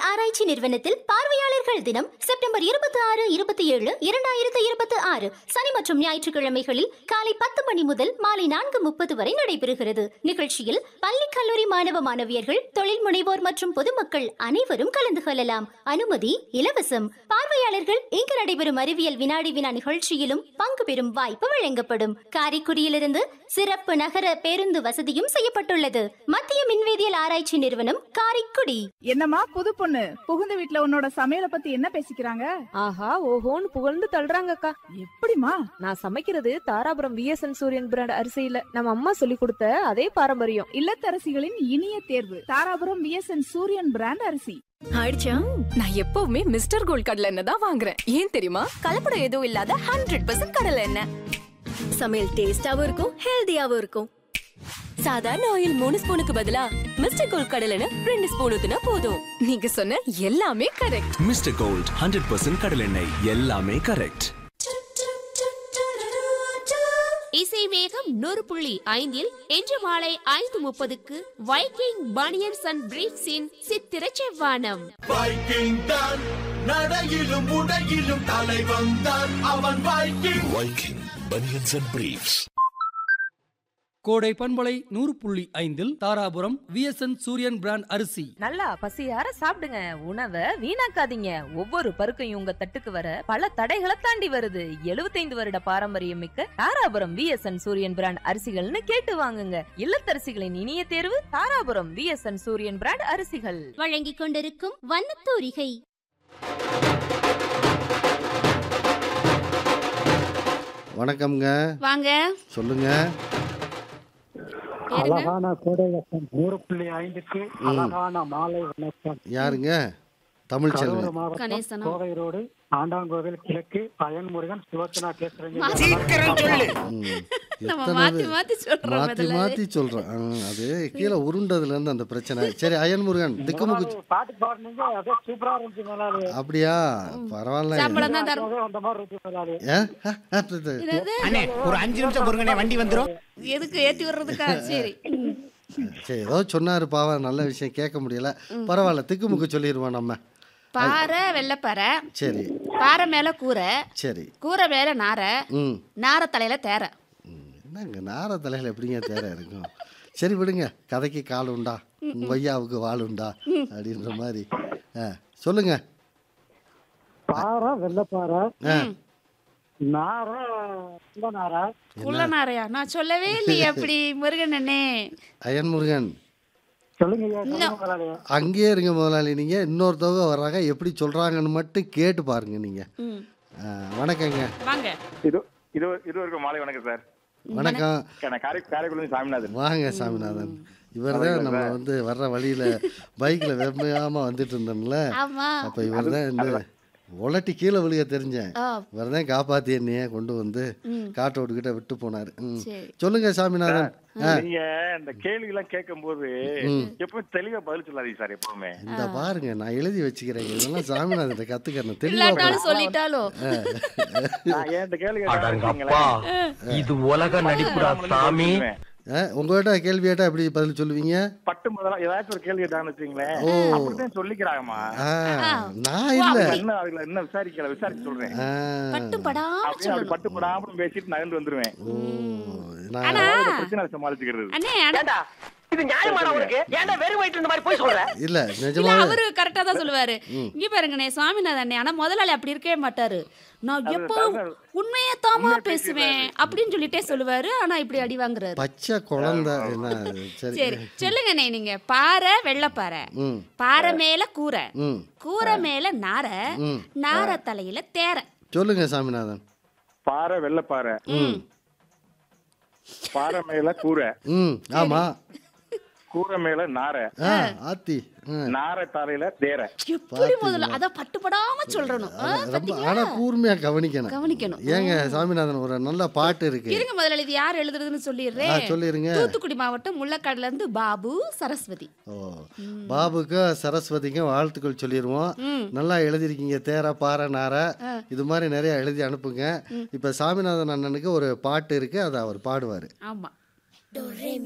ஆராய்ச்சி நிறுவனத்தில் பார்வையாளர்கள் தினம் செப்டம்பர் இருபத்தி ஆறு இருபத்தி ஏழு இரண்டாயிரத்து இருபத்தி ஆறு சனி மற்றும் ஞாயிற்றுக்கிழமைகளில் காலை பத்து மணி முதல் மாலை நான்கு முப்பது வரை நடைபெறுகிறது நிகழ்ச்சியில் பள்ளி கல்லூரி மாணவ மாணவியர்கள் தொழில் முனைவோர் மற்றும் பொதுமக்கள் அனைவரும் கலந்து கொள்ளலாம் அனுமதி இலவசம் பார்வையாளர்கள் இங்கு நடைபெறும் அறிவியல் வினாடி வினா நிகழ்ச்சியிலும் பங்கு பெறும் வாய்ப்பு வழங்கப்படும் காரைக்குடியிலிருந்து சிறப்பு நகர பேருந்து வசதியும் செய்யப்பட்டுள்ளது மத்திய மின்வேதியியல் ஆராய்ச்சி நிறுவனம் காரைக்குடி என்னம்மா புது பொண்ணு புகுந்த வீட்ல உன்னோட சமையல பத்தி என்ன பேசிக்கிறாங்க ஆஹா ஓஹோன்னு புகழ்ந்து தள்ளுறாங்கக்கா எப்படிமா நான் சமைக்கிறது தாராபுரம் விஎஸ்என் சூரியன் பிராண்ட் அரிசியில நம்ம அம்மா சொல்லி கொடுத்த அதே பாரம்பரியம் இல்லத்தரசிகளின் இனிய தேர்வு தாராபுரம் விஎஸ்என் சூரியன் பிராண்ட் அரிசி ஆயிடுச்சா நான் எப்பவுமே மிஸ்டர் கோல்ட் கடலை எண்ணெய் தான் வாங்குறேன் ஏன் தெரியுமா கலப்படம் எதுவும் இல்லாத ஹண்ட்ரட் பர்சன்ட் கடலை எண்ணெய் சமையல் டேஸ்டாவும் இருக்கும் ஹெல்தியாவும் இருக்கும் சாதாரண ஆயில் மூணு ஸ்பூனுக்கு பதிலா மிஸ்டர் கோல்ட் கடலை எண்ணெய் ரெண்டு ஸ்பூன் ஊத்துனா போதும் நீங்க சொன்ன எல்லாமே correct mister gold hundred percent கடலெண்ணெய் எல்லாமே கரெக்ட் இசை வேகம் நூறு புள்ளி ஐந்தில் இன்று மாலை ஐந்து முப்பதுக்கு வைக்கிங் பனியன்ஸ் அண்ட் பிரீஃப்ஸின் சித்திர செவ்வானம் வைக்கிங் தான் நடையிலும் உடையிலும் தலை வந்தான் அவன் Viking Viking banians and briefs கோடை பண்பலை நூறு புள்ளி ஐந்தில் தாராபுரம் விஎஸ்என் சூரியன் பிராண்ட் அரிசி நல்லா பசியார சாப்பிடுங்க உணவை வீணாக்காதீங்க ஒவ்வொரு பருக்கையும் உங்க தட்டுக்கு வர பல தடைகளை தாண்டி வருது 75 வருட பாரம்பரியம் மிக்க தாராபுரம் விஎஸ்என் சூரியன் பிராண்ட் அரிசிகள்னு கேட்டு வாங்குங்க இல்லத்தரசிகளின் இனிய தேர்வு தாராபுரம் விஎஸ்என் சூரியன் பிராண்ட் அரிசிகள் வழங்கிக் கொண்டிருக்கும் வண்ணத்தூரிகை வணக்கம்ங்க வாங்க சொல்லுங்க பேருங்க அழகான கோடை வசம் நூறு புள்ளி ஐந்துக்கு அழகான மாலை வணக்கம் யாருங்க தமிழ் கரூர் செல்வன் மாவட்டம் கணேசனா? கோவை ரோடு ஆண்டாங்கோவில் கிழக்கு அயன்முருகன் சிவசனா பேசுறேங்க ம். நம்ம எத்தனை மாத்தி இது? மாத்தி சொல்றோம் மாத்தி முதல்ல. மாத்தி சொல்றேன் ஆ, அது கீழே உருண்டதுல இருந்து அந்த பிரச்சனை சரி அயன்முருகன் திக்குமுக்கு முதலாளி பாட்டு பாடுனீங்க அதே சூப்பரா இருந்துச்சு முதலாளி அப்படியா பரவாயில்ல சம்பளம் தான் தரும் அதே அந்த மாதிரி இருக்கு முதலாளி ஏ? ஆ, ஆ, இது- இது. என்னது? அண்ணே ஒரு அஞ்சு நிமிஷம் பொறுங்கண்ணே வண்டி வந்துரும் எதுக்கு ஏத்தி விடுறதுக்கா சரி சரி ஏதோ சொன்னாரு பாவம் நல்ல விஷயம் கேட்க முடியல பரவாயில்ல திக்குமுக்கு சொல்லிடுவோம் நம்ம பாறை வெள்ளப்பாறை சரி பாறை மேல கூரை சரி கூரை மேல நாரை ம் நாரை தலையில தேரை ம், என்னங்க நார தலையில் எப்படிங்க தேர இருக்கும் சரி விடுங்க கதைக்கு கால் உண்டா உங்க ஐயாவுக்கு வாள் உண்டா அப்படின்ற மாதிரி ஆ சொல்லுங்க பாறை வெள்ளப்பாறை ஆ நார இந்த நார குள்ள நாரையா நான் சொல்லவே இல்லையே அப்படி முருகன் அண்ணே அயன்முருகன் சொல்லுங்க ஐயா, சொல்லுங்க முதலாளி அங்கேயே இருங்க முதலாளி நீங்கள் இன்னொருத்தவங்க வர்றாங்க எப்படி சொல்கிறாங்கன்னு மட்டும் கேட்டு பாருங்க நீங்கள் ம். வணக்கங்க வாங்க இது இது இருவருக்கும் மாலை வணக்கம் சார் வணக்கம் நான் காரை காரைக்குடி சாமிநாதன் வாங்க சாமிநாதன் இவர் தான் நம்ம வந்து வர்ற வழியில் பைக்கில் வெம்மையாமல் வந்துட்டு இருந்தோம்ல ஆமா அப்போ இவர் தான் இந்த உலட்டி கீழே விழுக தெரிஞ்சேன் ஆ, இவர் தான் காப்பாற்றி என்னைய கொண்டு வந்து காட்டோடுகிட்ட விட்டு போனார் ம் சரி சொல்லுங்க சாமிநாதன் ஆ நீங்க இந்த கேள்வி எல்லாம் கேட்கும் போது எப்பவும் தெளிவா பதில் சொல்லாதீங்க சார் எப்பவுமே இந்த பாருங்க நான் எழுதி வச்சுக்கிறேன் இதெல்லாம் சாமிநாதன் கத்துக்கிறேன் தெளிவா இல்லாட்டாலும் சொல்லிட்டாலும் நான் ஏன் இந்த கேள்வி கேட்டா இது உலக நடிப்புடா சாமி உங்ககிட்ட கேள்வி கேட்டா எப்படி பதில் சொல்லுவீங்க பட்டு முதல்ல ஏதாச்சும் ஒரு கேள்வி கேட்டாங்கன்னு வச்சுங்களேன் ஓ. அப்படிதான் சொல்லிக்கிறாங்கம்மா ஆ, நான் இல்ல என்ன அதுல என்ன விசாரிக்கல விசாரிச்சு சொல்றேன் ஆ, பட்டு படாம அப்படியே அப்படி பட்டு படாம பேசிட்டு நகர்ந்து வந்துருவேன் ஓ, நான் அதாவது பிரச்சனை சமாளிச்சுக்கிறது அண்ணே ஆனா இது நியாயமான உனக்கு ஏன்டா வெறும் வயிற்று இந்த மாதிரி போய் சொல்ற இல்ல இல்ல நிஜமா அவரு கரெக்டா தான் சொல்லுவாரு இங்க பாருங்கண்ணே சுவாமிநாதன் அண்ணே ஆனா முதலாளி அப்படி இருக்கவே மாட்டாரு நான் எப்போ உண்மையை தாமா பேசுவேன் அப்படின்னு சொல்லிட்டே சொல்லுவாரு ஆனா இப்படி அடி வாங்குறாரு பச்சை குழந்தை என்ன அது? சரி சரி சொல்லுங்கண்ணே நீங்க பாறை வெள்ளப்பாறை ம் பாறை மேல கூரை ம் கூரை மேல நாரை ம் நாரை தலையில தேரை சொல்லுங்க சாமிநாதன் பாறை வெள்ளப்பாறை ம் பாறை மேல கூரை ம் ஆமா கூரை மேல நாரை ஆ ஆத்தி ம். நாரை தலையில தேரை எப்படி முதல்ல அத பட்டுப்படாம சொல்லணும் ஆ, ரொம்ப பாத்தீங்களா? ஆனா கூர்மையா கவனிக்கணும் கவனிக்கணும் ஏங்க சாமிநாதன் ஒரு நல்ல பாட்டு இருக்கு இருங்க முதல்ல இது யார் எழுதுறதுன்னு ஆ, சொல்லிடுறேன் சொல்லிருங்க தூத்துக்குடி மாவட்டம் முள்ளக்காடுல இருந்து பாபு சரஸ்வதி ஓ பாபுக்கும் சரஸ்வதிக்கும் வாழ்த்துக்கள் சொல்லிடுவோம் ம். நல்லா எழுதிருக்கீங்க தேர பாறை நார இது மாதிரி நிறைய எழுதி அனுப்புங்க இப்ப சாமிநாதன் அண்ணனுக்கு ஒரு பாட்டு இருக்கு அதை அவர் பாடுவார் ஆமா